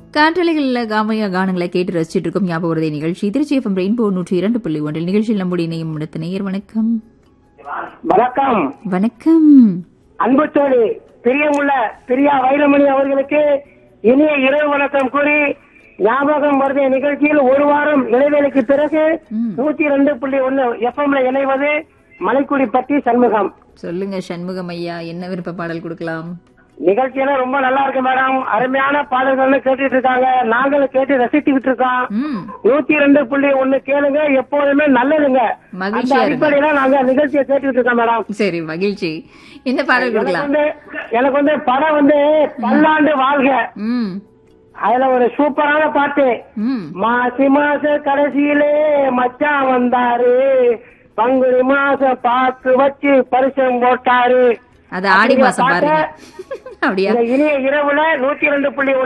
காற்றலைகளில் காமையா கானங்களை கேட்டு ரசிச்சிட்டு இருக்கும் ஞாபக உறுதி நிகழ்ச்சி திருச்சி எஃப்எம் ரெயின்போ நூற்றி இரண்டு புள்ளி ஒன்றில் நிகழ்ச்சியில் நம்முடைய இணையம் அடுத்த நேயர் வணக்கம் வணக்கம் வணக்கம் அன்பு தோழி பிரியமுள்ள பிரியா வைரமணி அவர்களுக்கு இனிய இரவு வணக்கம் கூறி ஞாபகம் வருத நிகழ்ச்சியில் ஒரு வாரம் இடைவேளைக்கு பிறகு ம். நூத்தி ரெண்டு புள்ளி ஒண்ணு எஃப்எம்ல இணைவது மலைக்குடி பற்றி சண்முகம் சொல்லுங்க சண்முகம் ஐயா என்ன விருப்ப பாடல் கொடுக்கலாம் நிகழ்ச்சியெல்லாம் ரொம்ப நல்லா இருக்கு மேடம் அருமையான பாடல்கள்னு கேட்டுட்டு இருக்காங்க நாங்களும் கேட்டு ரசிச்சுக்கிட்டு இருக்கோம் ம் நூத்தி ரெண்டு புள்ளி ஒண்ணு கேளுங்க எப்போதுமே நல்லதுங்க அந்த மகிழ்ச்சியா இருங்க அடிப்படையில நாங்க நிகழ்ச்சியை கேட்டுட்டு இருக்கோம் மேடம் சரி மகிழ்ச்சி என்ன பாடல் எனக்கு கொடுக்கலாம் வந்து எனக்கு வந்து படம் வந்து பல்லாண்டு வாழ்க ம் அதுல ஒரு சூப்பரான பாட்டு ம் மாசி மாச கடைசியிலே மச்சான் வந்தாரு பங்குனி மாசம் பாக்கு வச்சு பரிசம் போட்டாரு அது ஆடி மாசம் பாட்டு, பாருங்க அப்படியா இந்த இனிய இரவுல நூத்தி ரெண்டு புள்ளி